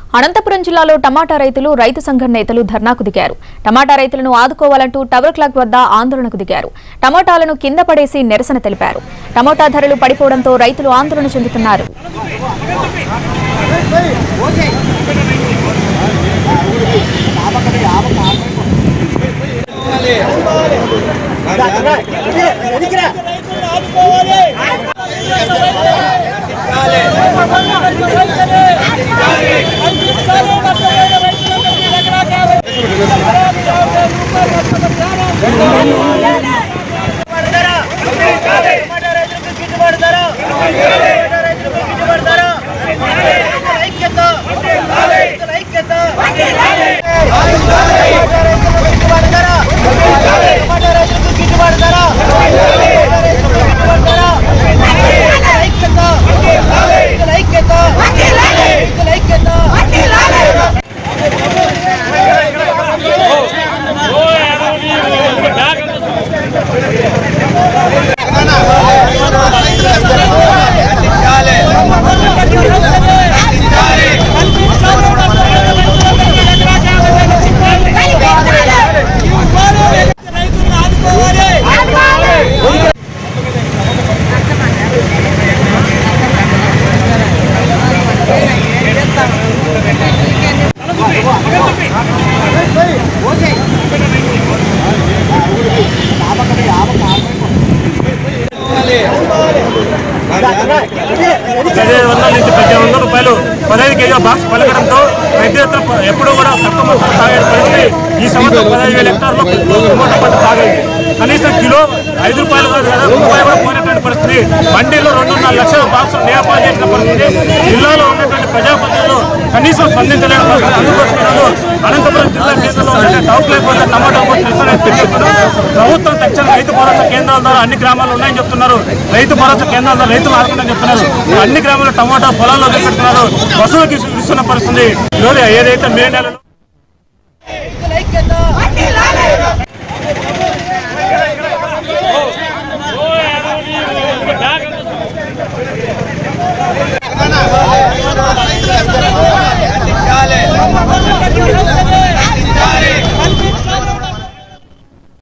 అనంతపురం జిల్లాలో టమాటా రైతులు రైతు సంఘం నేతలు ధర్నాకు దిగారు టమాటా రైతులను ఆదుకోవాలంటూ టవర్ క్లాక్ వద్ద ఆందోళనకు దిగారు టమాటాలను కింద పడేసి నిరసన తెలిపారు టమాటా ధరలు పడిపోవడంతో రైతులు ఆందోళన చెందుతున్నారు పదిహేను వందల నుంచి పద్దెనిమిది వందల రూపాయలు పదహైదు కేజీల బాక్స్ పలకడంతో పెద్ద ఎత్తున ప- ఎప్పుడూ కూడా తక్కువ మొత్తం సాగే పరిస్థితి ఈ సంవత్సరం పదహైదు వేల హెక్టార్లో టమోటా పంట సాగైంది కనీసం కిలో ఐదు రూపాయలు కూడా కదా రూపాయలు కూడా పోయినటువంటి పరిస్థితి మండీలో రెండున్నర లక్షల బాక్సులు నియాపాలు చేసిన పరిస్థితి జిల్లాలో ఉన్నటువంటి ప్రజాప్రతినిధులు కనీసం స్పందించలేని పరిస్థితి అందుకోసమే అనంతపురం జిల్లా కేంద్రంలో ఉన్నటువంటి టౌన్ లైఫ్ వద్ద టమాటా కొట్టి నిరసన తెలియజేస్తున్నారు ప్రభుత్వం తక్షణ రైతు భరోసా కేంద్రాల ద్వారా అన్ని గ్రామాల్లో ఉన్నాయని చెప్తున్నారు రైతు భరోసా కేంద్రాల ద్వారా రైతులు ఆదుకుందని చెప్తున్నారు అన్ని గ్రామాల్లో టమాటా పొలాల్లో పెడుతున్నారు వసూలుకి ఇస్తున్న పరిస్థితి ఈరోజు ఏదైతే మే నెలలో